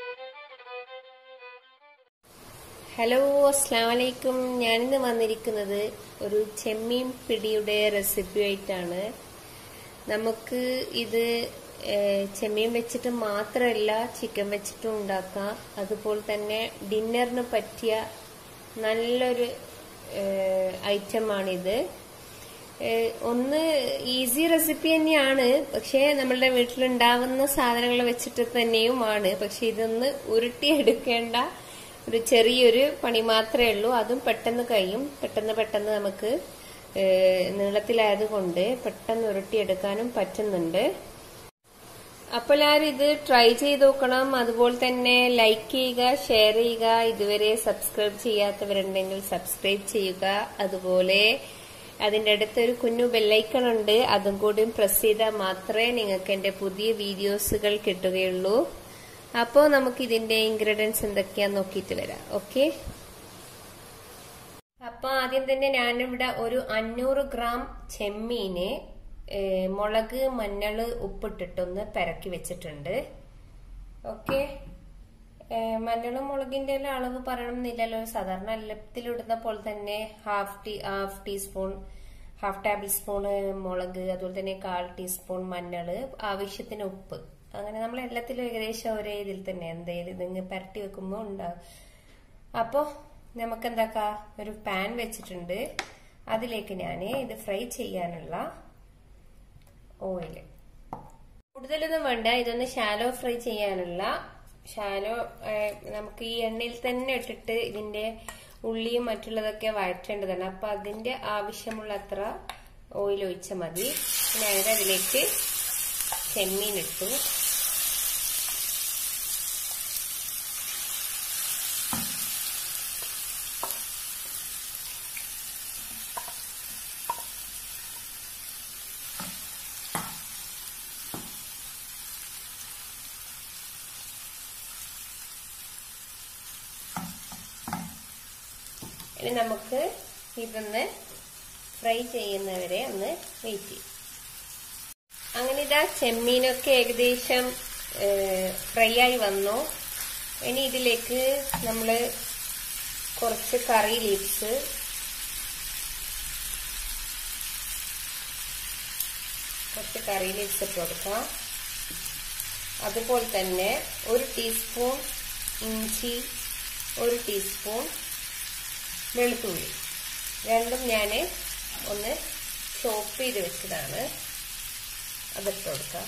hello അസ്സാം വലൈക്കും ഞാനിന്ന് വന്നിരിക്കുന്നത് ഒരു ചെമ്മീൻ പിടിയുടെ റെസിപ്പി ആയിട്ടാണ് നമുക്ക് ഇത് ഏഹ്, ചെമ്മീൻ വെച്ചിട്ട് മാത്രമല്ല ചിക്കൻ വെച്ചിട്ടും ഉണ്ടാക്കാം അതുപോലെ തന്നെ ഡിന്നറിന് പറ്റിയ നല്ലൊരു ഐറ്റമാണിത് ഏഹ്, ഒന്ന് ഈസി റെസിപ്പി തന്നെയാണ് പക്ഷേ നമ്മളുടെ വീട്ടിലുണ്ടാവുന്ന സാധനങ്ങൾ വെച്ചിട്ട് തന്നെയുമാണ് പക്ഷെ ഇതൊന്ന് ഉരുട്ടിയെടുക്കേണ്ട ഒരു ചെറിയൊരു പണി മാത്രമേ ഉള്ളൂ അതും പെട്ടെന്ന് കഴിയും പെട്ടെന്ന് പെട്ടെന്ന് നമുക്ക് ഏഹ്, നീളത്തിലായതുകൊണ്ട് പെട്ടെന്ന് ഉരുട്ടിയെടുക്കാനും പറ്റുന്നുണ്ട് അപ്പോൾ ആരും ഇത് ട്രൈ ചെയ്ത് നോക്കണം അതുപോലെ തന്നെ ലൈക്ക് ചെയ്യുക ഷെയർ ചെയ്യുക ഇതുവരെ സബ്സ്ക്രൈബ് ചെയ്യാത്തവരുണ്ടെങ്കിൽ സബ്സ്ക്രൈബ് ചെയ്യുക അതുപോലെ അതിന്റെ അടുത്തൊരു കുഞ്ഞു ബെല്ലൈക്കൺ ഉണ്ട് അതും കൂടി പ്രസ് ചെയ്താൽ മാത്രമേ നിങ്ങൾക്ക് എന്റെ പുതിയ വീഡിയോസുകൾ കിട്ടുകയുള്ളൂ അപ്പോൾ നമുക്ക് ഇതിന്റെ ഇൻഗ്രീഡിയൻസ് എന്തൊക്കെയാന്ന് നോക്കിയിട്ട് വരാം ഓക്കെ അപ്പൊ ആദ്യം തന്നെ ഞാനിവിടെ ഒരു അഞ്ഞൂറ് ഗ്രാം ചെമ്മീന് ഏഹ്, മുളക് മഞ്ഞള് ഉപ്പിട്ടിട്ടൊന്ന് പെരക്കി വെച്ചിട്ടുണ്ട് ഓക്കെ മഞ്ഞളും മുളകിന്റെ എല്ലാം അളവ് പറയണമെന്നില്ലല്ലോ സാധാരണ എല്ലാത്തിലിടുന്ന പോലെ തന്നെ half tea half teaspoon half tablespoon മുളക് അതുപോലെ തന്നെ കാൽ ടീസ്പൂൺ മഞ്ഞള് ആവശ്യത്തിന് ഉപ്പ് അങ്ങനെ നമ്മൾ എല്ലാത്തിലും ഏകദേശം ഒരേ ഇതിൽ തന്നെ എന്തെങ്കിലും ഇതിങ്ങ് പരട്ടി വെക്കുമ്പോൾ ഉണ്ടാവും അപ്പോ നമുക്ക് എന്താക്കാ ഒരു പാൻ വെച്ചിട്ടുണ്ട് അതിലേക്ക് ഞാൻ ഇത് ഫ്രൈ ചെയ്യാനുള്ള ഓയില് കൂടുതലൊന്നും വേണ്ട ഇതൊന്ന് ഷാലോ ഫ്രൈ ചെയ്യാനുള്ള ഷാലോ നമുക്ക് ഈ എണ്ണയിൽ തന്നെ ഇട്ടിട്ട് ഇതിന്റെ ഉള്ളിയും മറ്റുള്ളതൊക്കെ വഴറ്റേണ്ടതാണ് അപ്പൊ അതിന്റെ ആവശ്യമുള്ള അത്ര ഓയിൽ ഒഴിച്ചാൽ മതി ഞാനിത് അതിലേക്ക് ചെമ്മീൻ ഇട്ടു ഇനി നമുക്ക് ഇതൊന്ന് ഫ്രൈ ചെയ്യുന്നവരെ ഒന്ന് വെയിറ്റ് ചെയ്യും അങ്ങനെ ഇതാ ചെമ്മീനൊക്കെ ഏകദേശം ഫ്രൈ ആയി വന്നു ഇനി ഇതിലേക്ക് നമ്മൾ കുറച്ച് കറി ലീവ്സ് കുറച്ച് കറി ലീവ്സ് ഇട്ട് കൊടുക്കാം അതുപോലെ തന്നെ ഒരു ടീസ്പൂൺ ഇഞ്ചി ഒരു ടീസ്പൂൺ വെളുത്തുള്ളി രണ്ടും ഞാൻ ഒന്ന് ചോപ്പ് ചെയ്ത് വെച്ചതാണ് അതിട്ട് കൊടുക്കാം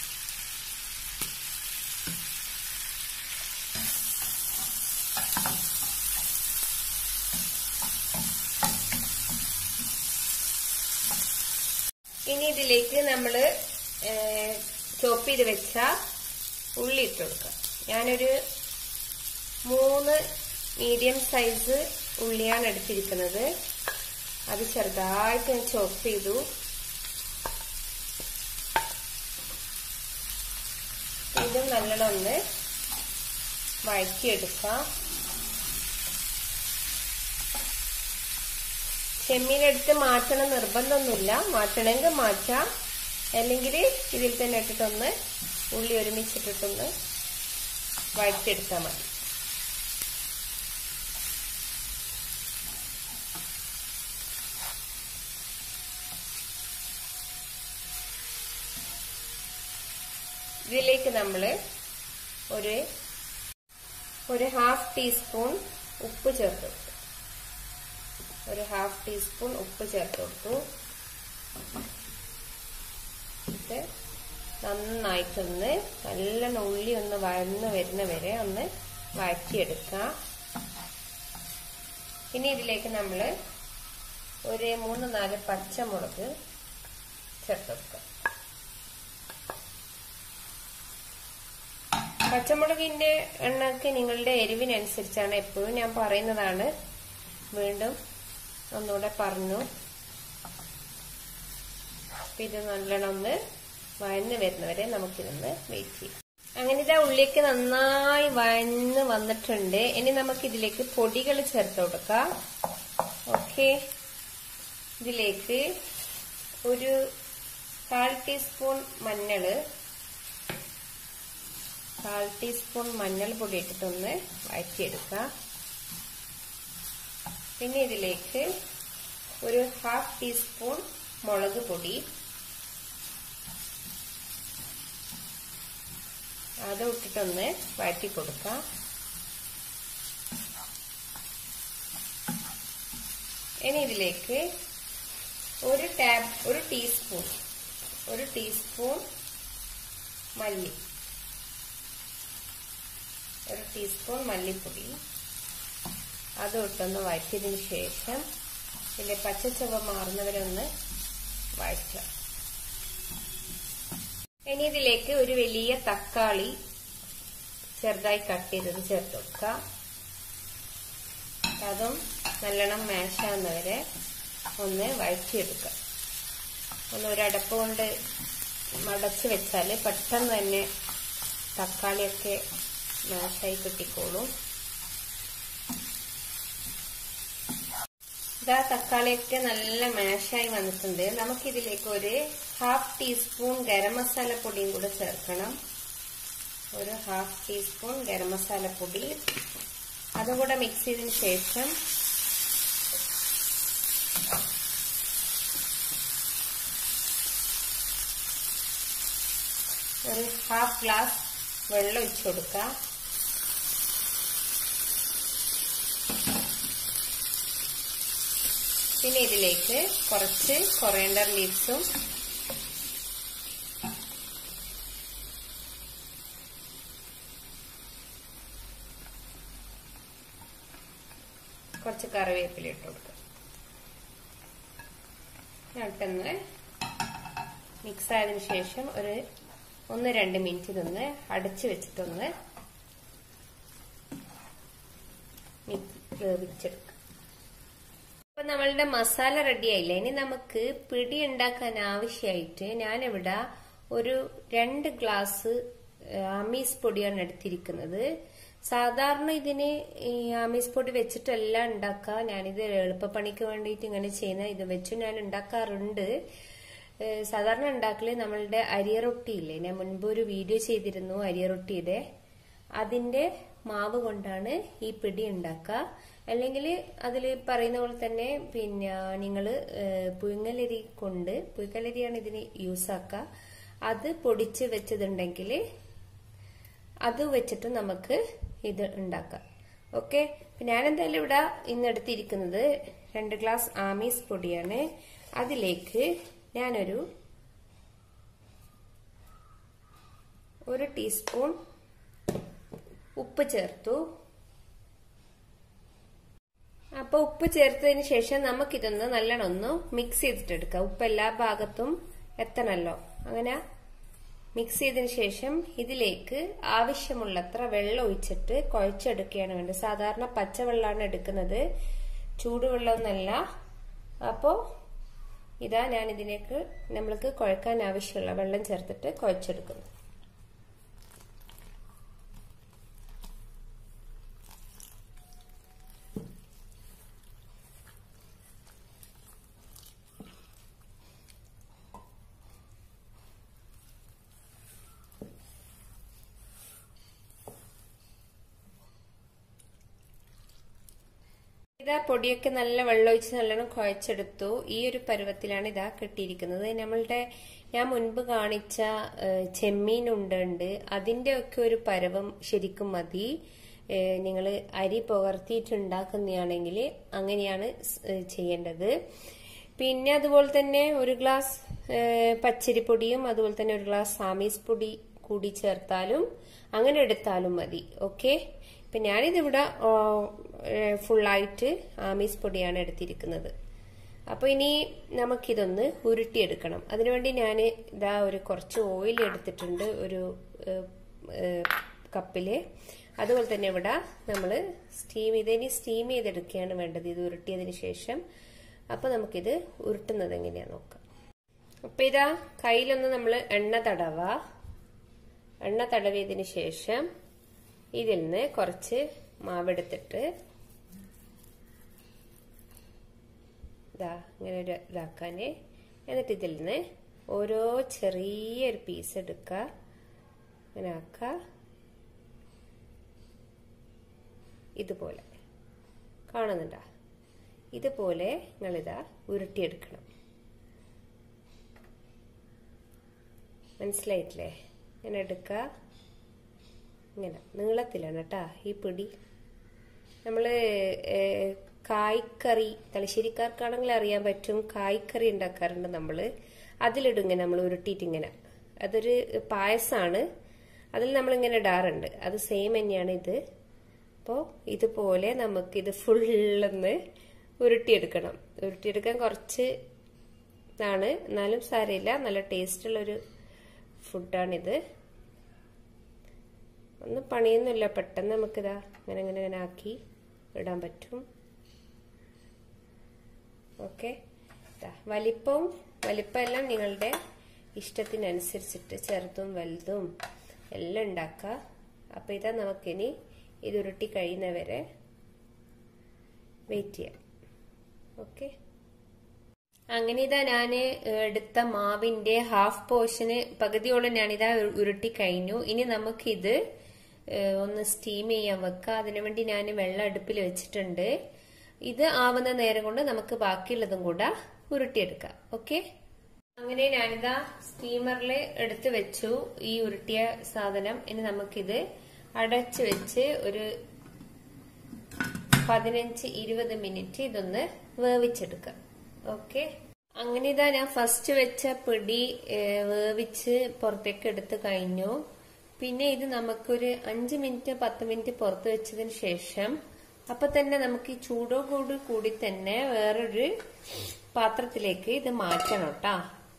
ഇനി ഇതിലേക്ക് നമ്മൾ ചോപ്പ് ചെയ്ത് വെച്ച ഉള്ളി ഇട്ട് കൊടുക്കാം ഞാനൊരു മൂന്ന് മീഡിയം സൈസ് ഉള്ളിയാണ് എടുത്തിരിക്കുന്നത് അത് ചെറുതായിട്ട് ഞാൻ ചോപ്പ് ചെയ്തു ഇത് നല്ലോണം ഒന്ന് വഴറ്റിയെടുക്കാം ചെമ്മീനെടുത്ത് മാറ്റണം നിർബന്ധമൊന്നുമില്ല മാറ്റണമെങ്കിൽ മാറ്റാം അല്ലെങ്കിൽ ഇതിൽ തന്നെ ഇട്ടിട്ടൊന്ന് ഉള്ളി ഒരുമിച്ചിട്ടിട്ടൊന്ന് വഴറ്റിയെടുത്താൽ മതി ഇതിലേക്ക് നമ്മൾ ഒരു ഒരു ഹാഫ് ടീസ്പൂൺ ഉപ്പ് ചേർത്ത് കൊടുത്തു ഒരു ഹാഫ് ടീസ്പൂൺ ഉപ്പ് ചേർത്ത് കൊടുത്തു ഇത് നന്നായിട്ടൊന്ന് നല്ലോണം ഉള്ളി ഒന്ന് വഴന്ന് വരുന്ന വരെ ഒന്ന് വഴറ്റിയെടുക്കാം ഇനി ഇതിലേക്ക് നമ്മൾ ഒരു മൂന്ന് നാല് പച്ചമുളക് ചേർത്ത് കൊടുക്കാം പച്ചമുളകിന്റെ എണ്ണക്ക് നിങ്ങളുടെ എരിവിനനുസരിച്ചാണ് എപ്പോഴും ഞാൻ പറയുന്നതാണ് വീണ്ടും ഒന്നുകൂടെ പറഞ്ഞു ഇത് നല്ലോണം ഒന്ന് വഴന്ന് വരുന്നവരെ നമുക്കിതൊന്ന് വെയിറ്റ് ചെയ്യാം അങ്ങനെ ഇതാ ഉള്ളിലേക്ക് നന്നായി വഴന്ന് വന്നിട്ടുണ്ട് ഇനി നമുക്ക് ഇതിലേക്ക് പൊടികൾ ചേർത്ത് കൊടുക്കാം ഓക്കെ ഇതിലേക്ക് ഒരു കാൽ ടീസ്പൂൺ മഞ്ഞള് കാൽ ടീസ്പൂൺ മഞ്ഞൾപ്പൊടി ഇട്ടിട്ടൊന്ന് വഴറ്റിയെടുക്കുക പിന്നെ ഇതിലേക്ക് ഒരു ഹാഫ് ടീസ്പൂൺ മുളക് പൊടി അത് ഇട്ടിട്ടൊന്ന് വഴറ്റി കൊടുക്കാം ഇനി ഇതിലേക്ക് ഒരു ടാബ് ഒരു ടീസ്പൂൺ ഒരു ടീസ്പൂൺ മല്ലി ഒരു ടീസ്പൂൺ മല്ലിപ്പൊടി അത് ഇട്ടൊന്ന് വഴറ്റിയതിന് ശേഷം ഇതിന്റെ പച്ചച്ചവ മാറുന്നവരൊന്ന് വഴറ്റുക ഇനി ഇതിലേക്ക് ഒരു വലിയ തക്കാളി ചെറുതായി കട്ട് ചെയ്തത് ചേർത്ത് കൊടുക്കുക അതും നല്ലോണം മാഷാകുന്നവരെ ഒന്ന് വഴറ്റിയെടുക്കുക ഒന്ന് ഒരടപ്പ് കൊണ്ട് മടച്ച് വെച്ചാൽ പെട്ടെന്ന് തന്നെ തക്കാളിയൊക്കെ മാഷായി കിട്ടിക്കോളും ഇതാ തക്കാളിയൊക്കെ നല്ല മാഷായി വന്നിട്ടുണ്ട് നമുക്കിതിലേക്ക് ഒരു ഹാഫ് ടീസ്പൂൺ ഗരം മസാല പൊടിയും കൂടെ ചേർക്കണം ഒരു ഹാഫ് ടീസ്പൂൺ ഗരം മസാല പൊടി അതും കൂടെ മിക്സ് ചെയ്തതിന് ശേഷം ഒരു ഹാഫ് ഗ്ലാസ് വെള്ളം ഒഴിച്ചു കൊടുക്കാം പിന്നെ ഇതിലേക്ക് കുറച്ച് കൊറിയണ്ടർ ലീവ്സും കുറച്ച് കറിവേപ്പില ഇട്ട് കൊടുക്കുക എന്നിട്ടൊന്ന് മിക്സ് ആയതിനു ശേഷം ഒരു ഒന്ന് രണ്ട് മിനിറ്റ് ഇതൊന്ന് അടച്ചു വെച്ചിട്ടൊന്ന് വേവിച്ചെടുക്കുക അപ്പൊ നമ്മളുടെ മസാല റെഡി ആയില്ല ഇനി നമുക്ക് പിടി ഉണ്ടാക്കാൻ ആവശ്യമായിട്ട് ഞാനിവിടെ ഒരു രണ്ട് ഗ്ലാസ് ആമീസ് പൊടിയാണ് എടുത്തിരിക്കുന്നത് സാധാരണ ഇതിന് ഈ ആമീസ് പൊടി വെച്ചിട്ടല്ല ഉണ്ടാക്കുക ഞാനിത് എളുപ്പപ്പണിക്ക് വേണ്ടിയിട്ട് ഇങ്ങനെ ചെയ്യുന്ന ഇത് വെച്ച് ഞാൻ ഉണ്ടാക്കാറുണ്ട് സാധാരണ ഉണ്ടാക്കല് നമ്മളുടെ അരിയറൊട്ടി ഇല്ലേ ഞാൻ മുൻപ് ഒരു വീഡിയോ ചെയ്തിരുന്നു അരിയറൊട്ടിയുടെ അതിന്റെ മാവ് കൊണ്ടാണ് ഈ പിടി ഉണ്ടാക്കുക അല്ലെങ്കിൽ അതിൽ പറയുന്ന പോലെ തന്നെ പിന്നെ നിങ്ങൾ പുഴുങ്ങലരി കൊണ്ട് പുഴുങ്ങലരിയാണ് ഇതിന് യൂസ് ആക്കുക അത് പൊടിച്ച് വെച്ചതുണ്ടെങ്കിൽ അത് വെച്ചിട്ട് നമുക്ക് ഇത് ഉണ്ടാക്കാം ഓക്കെ ഞാൻ എന്തായാലും ഇവിടെ ഇന്ന് എടുത്തിരിക്കുന്നത് രണ്ട് ഗ്ലാസ് ആമീസ് പൊടിയാണ് അതിലേക്ക് ഞാനൊരു ഒരു ടീസ്പൂൺ ഉപ്പ് ചേർത്തു അപ്പൊ ഉപ്പ് ചേർത്തതിന് ശേഷം നമുക്കിതൊന്ന് നല്ലോണം ഒന്ന് മിക്സ് ചെയ്തിട്ടെടുക്കാം ഉപ്പ് എല്ലാ ഭാഗത്തും എത്തണല്ലോ അങ്ങനെ മിക്സ് ചെയ്തതിന് ശേഷം ഇതിലേക്ക് ആവശ്യമുള്ളത്ര വെള്ളം ഒഴിച്ചിട്ട് കുഴച്ചെടുക്കുകയാണ് വേണ്ടത് സാധാരണ പച്ചവെള്ളമാണ് എടുക്കുന്നത് ചൂടുവെള്ളമൊന്നല്ല അപ്പോ ഇതാ ഞാൻ ഇതിലേക്ക് നമ്മൾക്ക് കുഴക്കാൻ ആവശ്യമുള്ള വെള്ളം ചേർത്തിട്ട് കുഴച്ചെടുക്കുന്നു ഇതാ പൊടിയൊക്കെ നല്ല വെള്ളമൊഴിച്ച് നല്ലോണം കുഴച്ചെടുത്തു ഈ ഒരു പരുവത്തിലാണ് ഇതാ കിട്ടിയിരിക്കുന്നത് നമ്മളുടെ ഞാൻ മുൻപ് കാണിച്ച ചെമ്മീൻ ഉണ്ട് അതിന്റെ ഒക്കെ ഒരു പരവം ശരിക്കും മതി നിങ്ങൾ അരി പുകർത്തിയിട്ടുണ്ടാക്കുന്നതാണെങ്കിൽ അങ്ങനെയാണ് ചെയ്യേണ്ടത് പിന്നെ അതുപോലെ തന്നെ ഒരു ഗ്ലാസ് പച്ചരിപ്പൊടിയും അതുപോലെ തന്നെ ഒരു ഗ്ലാസ് സാമീസ് പൊടി കൂടി ചേർത്താലും അങ്ങനെ എടുത്താലും മതി ഓക്കെ ഇപ്പൊ ഞാനിതിവിടെ ഫുള്ളായിട്ട് ആമീസ് പൊടിയാണ് എടുത്തിരിക്കുന്നത് അപ്പൊ ഇനി നമുക്കിതൊന്ന് ഉരുട്ടിയെടുക്കണം അതിനുവേണ്ടി ഞാൻ ഇതാ ഒരു കുറച്ച് ഓയിൽ എടുത്തിട്ടുണ്ട് ഒരു കപ്പില് അതുപോലെ തന്നെ ഇവിടെ നമ്മൾ സ്റ്റീം ഇതിനി സ്റ്റീം ചെയ്തെടുക്കുകയാണ് വേണ്ടത് ഇത് ഉരുട്ടിയതിന് ശേഷം അപ്പൊ നമുക്കിത് ഉരുട്ടുന്നത് എങ്ങനെയാ നോക്കാം അപ്പൊ ഇതാ കയ്യിലൊന്ന് നമ്മൾ എണ്ണ തടവ എണ്ണ തടവിയതിന് ശേഷം ഇതിൽ നിന്ന് കുറച്ച് മാവെടുത്തിട്ട് ഇതാ ഇങ്ങനെ ഒരു ഇതാക്കാന് എന്നിട്ട് ഇതിൽ നിന്ന് ഓരോ ചെറിയൊരു പീസ് എടുക്കുക ഇങ്ങനെ ആക്കുക ഇതുപോലെ കാണുന്നുണ്ടോ ഇതുപോലെ നിങ്ങളിതാ ഉരുട്ടിയെടുക്കണം മനസ്സിലായിട്ടില്ലേ ഇങ്ങനെ എടുക്കുക ഇങ്ങനെ നീളത്തിലാണ് കേട്ടാ ഈ പിടി നമ്മള് കായ്ക്കറി തലശ്ശേരിക്കാർക്കാണെങ്കിൽ അറിയാൻ പറ്റും കായ്ക്കറി ഉണ്ടാക്കാറുണ്ട് നമ്മള് അതിലിടും ഇങ്ങനെ നമ്മൾ ഉരുട്ടിയിട്ട് ഇങ്ങനെ അതൊരു പായസമാണ് അതിൽ നമ്മൾ ഇങ്ങനെ ഇടാറുണ്ട് അത് സെയിം തന്നെയാണ് ഇത് അപ്പോൾ ഇതുപോലെ നമുക്കിത് ഫുള്ളൊന്ന് ഉരുട്ടിയെടുക്കണം ഉരുട്ടിയെടുക്കാൻ കുറച്ച് ഇതാണ് എന്നാലും സാരമില്ല നല്ല ടേസ്റ്റുള്ളൊരു ഫുഡാണിത് ഒന്നും പണിയൊന്നുമില്ല പെട്ടെന്ന് നമുക്കിതാ ഇങ്ങനെ ഇങ്ങനെ ഇങ്ങനെ ആക്കി ഇടാൻ പറ്റും ഓക്കെ വലിപ്പവും വലിപ്പമെല്ലാം നിങ്ങളുടെ ഇഷ്ടത്തിനനുസരിച്ചിട്ട് ചെറുതും വലുതും എല്ലാം ഉണ്ടാക്കുക അപ്പം ഇതാ നമുക്കിനി ഇത് ഉരുട്ടി കഴിയുന്നവരെ വെയിറ്റ് ചെയ്യാം ഓക്കെ അങ്ങനെ ഇതാ ഞാൻ എടുത്ത മാവിന്റെ ഹാഫ് പോർഷന് പകുതിയോളം ഞാനിതാ ഉരുട്ടി കഴിഞ്ഞു ഇനി നമുക്കിത് ഒന്ന് സ്റ്റീം ചെയ്യാൻ വെക്കുക അതിനുവേണ്ടി ഞാൻ വെള്ളം അടുപ്പിൽ വെച്ചിട്ടുണ്ട് ഇത് ആവുന്ന നേരം കൊണ്ട് നമുക്ക് ബാക്കിയുള്ളതും കൂടെ ഉരുട്ടിയെടുക്കാം ഓക്കെ അങ്ങനെ ഞാനിതാ സ്റ്റീമറിൽ എടുത്തു വെച്ചു ഈ ഉരുട്ടിയ സാധനം ഇനി നമുക്കിത് അടച്ചു വെച്ച് ഒരു പതിനഞ്ച് ഇരുപത് മിനിറ്റ് ഇതൊന്ന് വേവിച്ചെടുക്കാം ഓക്കെ അങ്ങനെ ഇതാ ഞാൻ ഫസ്റ്റ് വെച്ച പിടി വേവിച്ച് പുറത്തേക്ക് എടുത്ത് കഴിഞ്ഞു പിന്നെ ഇത് നമുക്കൊരു അഞ്ച് മിനിറ്റ് പത്ത് മിനിറ്റ് പുറത്ത് വെച്ചതിന് ശേഷം അപ്പൊ തന്നെ നമുക്ക് ഈ ചൂടോട് കൂടി തന്നെ വേറൊരു പാത്രത്തിലേക്ക് ഇത് മാറ്റണം കേട്ടാ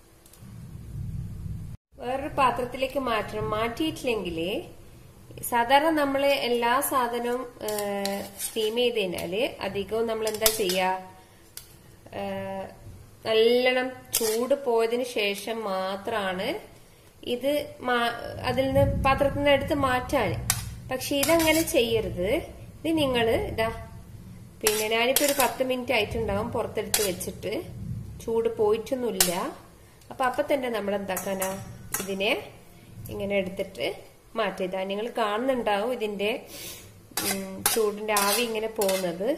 വേറൊരു പാത്രത്തിലേക്ക് മാറ്റണം മാറ്റിയിട്ടില്ലെങ്കിൽ സാധാരണ നമ്മൾ എല്ലാ സാധനവും സ്റ്റീം ചെയ്ത് കഴിഞ്ഞാല് അധികവും നമ്മൾ എന്താ ചെയ്യാ നല്ലോണം ചൂട് പോയതിനു ശേഷം മാത്രമാണ് ഇത് അതിൽ നിന്ന് പാത്രത്തിൽ നിന്ന് എടുത്ത് മാറ്റാൻ പക്ഷെ ഇതങ്ങനെ ചെയ്യരുത് ഇത് നിങ്ങൾ ഇതാ പിന്നെ ഞാനിപ്പോ ഒരു പത്ത് മിനിറ്റ് ആയിട്ടുണ്ടാവും പുറത്തെടുത്ത് വെച്ചിട്ട് ചൂട് പോയിട്ടൊന്നുമില്ല അപ്പൊ അപ്പൊ തന്നെ നമ്മൾ എന്താക്കാനാ ഇതിനെ ഇങ്ങനെ എടുത്തിട്ട് മാറ്റിയതാ നിങ്ങൾ കാണുന്നുണ്ടാവും ഇതിന്റെ ചൂടിന്റെ ആവി ഇങ്ങനെ പോകുന്നത്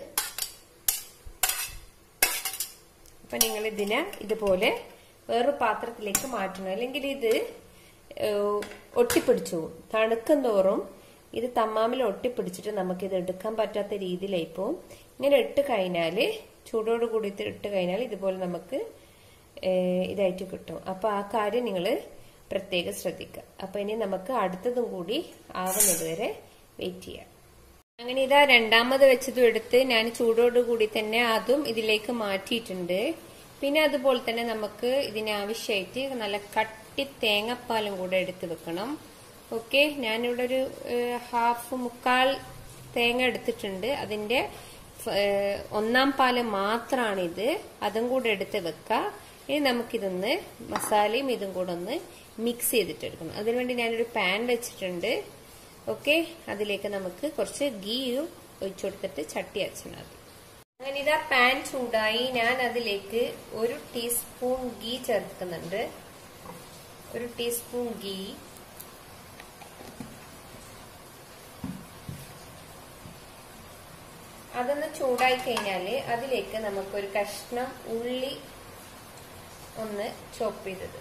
അപ്പൊ നിങ്ങൾ ഇതിനെ ഇതുപോലെ വേറൊരു പാത്രത്തിലേക്ക് മാറ്റണം അല്ലെങ്കിൽ ഇത് ഒട്ടിപ്പിടിച്ചു തണുക്കും തോറും ഇത് തമ്മാമിൽ ഒട്ടിപ്പിടിച്ചിട്ട് നമുക്കിത് എടുക്കാൻ പറ്റാത്ത രീതിയിലായി പോവും ഇങ്ങനെ ഇട്ട് കഴിഞ്ഞാല് ചൂടോട് കൂടി ഇട്ട് കഴിഞ്ഞാൽ ഇതുപോലെ നമുക്ക് ഇതായിട്ട് കിട്ടും അപ്പൊ ആ കാര്യം നിങ്ങൾ പ്രത്യേകം ശ്രദ്ധിക്കുക അപ്പൊ ഇനി നമുക്ക് അടുത്തതും കൂടി ആവുന്നത് വരെ വെയിറ്റ് ചെയ്യാം അങ്ങനെ ഇതാ രണ്ടാമത് വെച്ചതും എടുത്ത് ഞാൻ ചൂടോട് കൂടി തന്നെ അതും ഇതിലേക്ക് മാറ്റിയിട്ടുണ്ട് പിന്നെ അതുപോലെ തന്നെ നമുക്ക് ഇതിനാവശ്യമായിട്ട് നല്ല കട്ടി തേങ്ങാപ്പാലും കൂടെ എടുത്ത് വെക്കണം ഓക്കെ ഞാനിവിടെ ഒരു ഹാഫ് മുക്കാൽ തേങ്ങ എടുത്തിട്ടുണ്ട് അതിന്റെ ഒന്നാം പാല് മാത്രമാണ് ഇത് അതും കൂടെ എടുത്ത് വെക്കുക ഇനി നമുക്കിതൊന്ന് മസാലയും ഇതും കൂടെ ഒന്ന് മിക്സ് ചെയ്തിട്ടെടുക്കണം അതിനുവേണ്ടി ഞാനൊരു പാൻ വെച്ചിട്ടുണ്ട് ഓക്കെ അതിലേക്ക് നമുക്ക് കുറച്ച് ഗീയും ഒഴിച്ചു കൊടുത്തിട്ട് ചട്ടി അച്ഛനാ മതി അങ്ങനെ ഇതാ പാൻ ചൂടായി ഞാൻ അതിലേക്ക് ഒരു ടീസ്പൂൺ ഗീ ചേർക്കുന്നുണ്ട് ഒരു ടീസ്പൂൺ ഗീ അതൊന്ന് ചൂടായി കഴിഞ്ഞാല് അതിലേക്ക് നമുക്കൊരു കഷ്ണം ഉള്ളി ഒന്ന് ചോപ്പ് ചെയ്തത്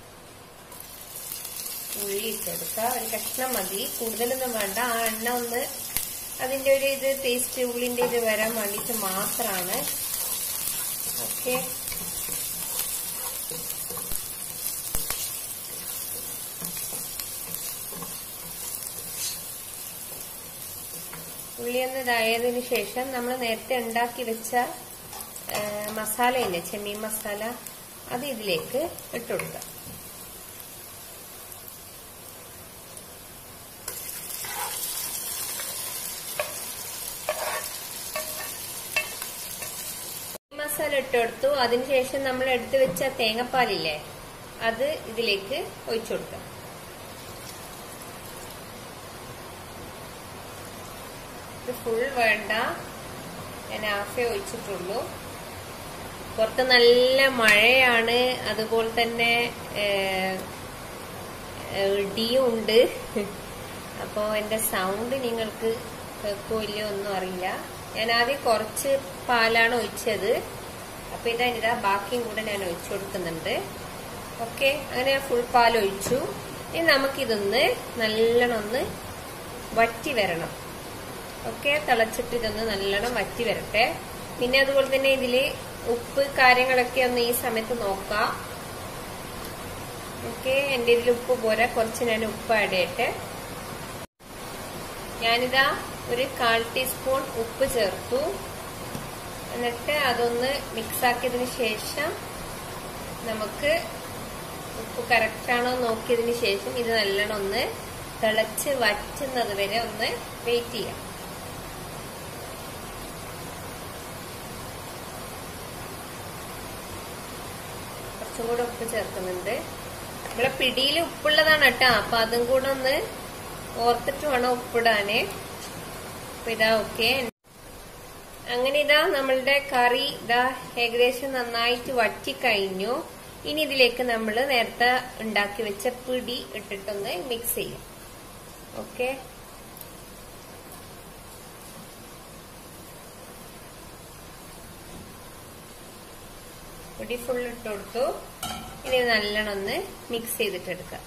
ഉള്ളി ഇട്ടെടുക്കുക ഒരു കഷ്ണം മതി കൂടുതലൊന്നും വേണ്ട ആ എണ്ണ ഒന്ന് അതിന്റെ ഒരു ഇത് ടേസ്റ്റ് ഉള്ളിന്റെ ഇത് വരാൻ വേണ്ടിയിട്ട് മാത്രമാണ് ഓക്കെ ഉള്ളി ഒന്ന് ഇതായതിനു ശേഷം നമ്മൾ നേരത്തെ ഉണ്ടാക്കി വെച്ച മസാല ഇല്ലേ ചെമ്മീൻ മസാല അത് ഇതിലേക്ക് ഇട്ടുകൊടുക്കുക മസാല ഇട്ടുകൊടുത്തു അതിനുശേഷം നമ്മൾ എടുത്തു വെച്ച തേങ്ങാപ്പാലില്ലേ അത് ഇതിലേക്ക് ഒഴിച്ചു കൊടുക്കാം ഇത് ഫുൾ വേണ്ട ഞാൻ ഹാഫേ ഒഴിച്ചിട്ടുള്ളൂ പുറത്ത് നല്ല മഴയാണ് അതുപോലെ തന്നെ ഇടിയും ഉണ്ട് അപ്പോൾ എൻ്റെ സൗണ്ട് നിങ്ങൾക്ക് വെക്കോ ഇല്ലയോ ഒന്നും അറിയില്ല ഞാൻ ആദ്യം കുറച്ച് പാലാണ് ഒഴിച്ചത് അപ്പൊ ഇതാ ഇതാ ബാക്കിയും കൂടെ ഞാൻ ഒഴിച്ചു കൊടുക്കുന്നുണ്ട് ഓക്കെ അങ്ങനെ ഫുൾ പാൽ ഒഴിച്ചു ഇനി നമുക്കിതൊന്ന് നല്ലോണം ഒന്ന് വറ്റി വരണം ഓക്കെ തിളച്ചിട്ട് ഇതൊന്ന് നല്ലോണം വറ്റി വരട്ടെ പിന്നെ അതുപോലെ തന്നെ ഇതില് ഉപ്പ് കാര്യങ്ങളൊക്കെ ഒന്ന് ഈ സമയത്ത് നോക്കാം ഓക്കെ എന്റെ ഇതിൽ ഉപ്പ് പോരാ കുറച്ച് ഞാൻ ഉപ്പ് ആഡ് ചെയ്യട്ടെ ഞാനിതാ ഒരു കാൽ ടീസ്പൂൺ ഉപ്പ് ചേർത്തു എന്നിട്ട് അതൊന്ന് മിക്സ് ആക്കിയതിന് ശേഷം നമുക്ക് ഉപ്പ് കറക്റ്റ് ആണോ നോക്കിയതിന് ശേഷം ഇത് നല്ലോണം ഒന്ന് തിളച്ച് വറ്റുന്നത് വരെ ഒന്ന് വെയിറ്റ് ചെയ്യാം കുറച്ചും കൂടെ ഉപ്പ് ചേർക്കുന്നുണ്ട് ഇവിടെ പിടിയിൽ ഉപ്പുള്ളതാണ് കേട്ടോ അപ്പൊ അതും കൂടെ ഒന്ന് ഓർത്തിട്ട് വേണം ഉപ്പിടാന് അപ്പൊ ഇതാ ഓക്കെ അങ്ങനെ ഇതാ നമ്മളുടെ കറി ഇതാ ഏകദേശം നന്നായിട്ട് വറ്റിക്കഴിഞ്ഞു ഇനി ഇതിലേക്ക് നമ്മൾ നേരത്തെ ഉണ്ടാക്കി വെച്ച പിടി ഇട്ടിട്ടൊന്ന് മിക്സ് ചെയ്യാം ഓക്കെ പൊടി ഫുൾ ഇട്ട് കൊടുത്തു ഇനി നല്ലോണം ഒന്ന് മിക്സ് ചെയ്തിട്ടെടുക്കാം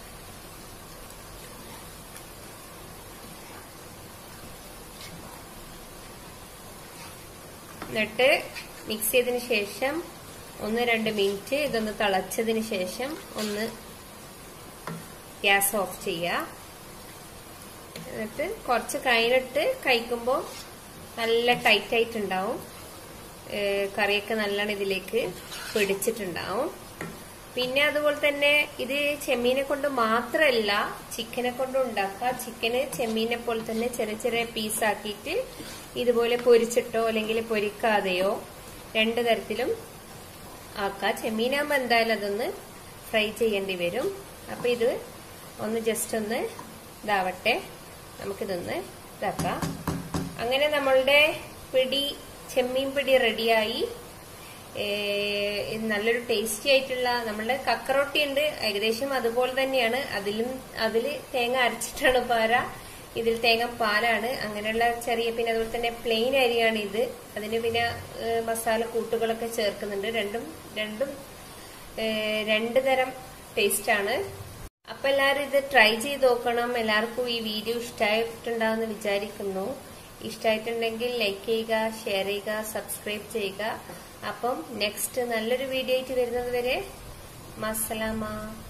എന്നിട്ട് മിക്സ് ചെയ്തതിന് ശേഷം ഒന്ന് രണ്ട് മിനിറ്റ് ഇതൊന്ന് തിളച്ചതിന് ശേഷം ഒന്ന് ഗ്യാസ് ഓഫ് ചെയ്യുക എന്നിട്ട് കുറച്ച് കഴിഞ്ഞിട്ട് കഴിക്കുമ്പോൾ നല്ല ടൈറ്റ് ആയിട്ടുണ്ടാവും കറിയൊക്കെ നല്ലോണം ഇതിലേക്ക് പിടിച്ചിട്ടുണ്ടാവും പിന്നെ അതുപോലെ തന്നെ ഇത് ചെമ്മീനെ കൊണ്ട് മാത്രമല്ല ചിക്കനെ കൊണ്ടും ഉണ്ടാക്കാം ചിക്കന് ചെമ്മീനെ പോലെ തന്നെ ചെറിയ ചെറിയ പീസാക്കിയിട്ട് ഇതുപോലെ പൊരിച്ചിട്ടോ അല്ലെങ്കിൽ പൊരിക്കാതെയോ രണ്ടു തരത്തിലും ആക്കാം ചെമ്മീനാകുമ്പോൾ എന്തായാലും അതൊന്ന് ഫ്രൈ ചെയ്യേണ്ടി വരും അപ്പൊ ഇത് ഒന്ന് ജസ്റ്റ് ഒന്ന് ഇതാവട്ടെ നമുക്കിതൊന്ന് ഇതാക്കാം അങ്ങനെ നമ്മളുടെ പിടി ചെമ്മീൻ പിടി റെഡിയായി നല്ലൊരു ടേസ്റ്റി ആയിട്ടുള്ള നമ്മളുടെ കക്കറൊട്ടി ഉണ്ട് ഏകദേശം അതുപോലെ തന്നെയാണ് അതിലും അതിൽ തേങ്ങ അരച്ചിട്ടാണ് പാര ഇതിൽ തേങ്ങ പാലാണ് അങ്ങനെയുള്ള ചെറിയ പിന്നെ അതുപോലെ തന്നെ പ്ലെയിൻ അരിയാണ് ഇത് അതിന് പിന്നെ മസാല കൂട്ടുകളൊക്കെ ചേർക്കുന്നുണ്ട് രണ്ടും രണ്ടും രണ്ട് തരം ടേസ്റ്റ് ആണ് അപ്പൊ എല്ലാവരും ഇത് ട്രൈ ചെയ്ത് നോക്കണം എല്ലാവർക്കും ഈ വീഡിയോ ഇഷ്ടമായിട്ടുണ്ടാവുമെന്ന് വിചാരിക്കുന്നു ഇഷ്ടമായിട്ടുണ്ടെങ്കിൽ ലൈക്ക് ചെയ്യുക ഷെയർ ചെയ്യുക സബ്സ്ക്രൈബ് ചെയ്യുക അപ്പം നെക്സ്റ്റ് നല്ലൊരു വീഡിയോ ആയിട്ട് വരുന്നത് വരെ മസലാമ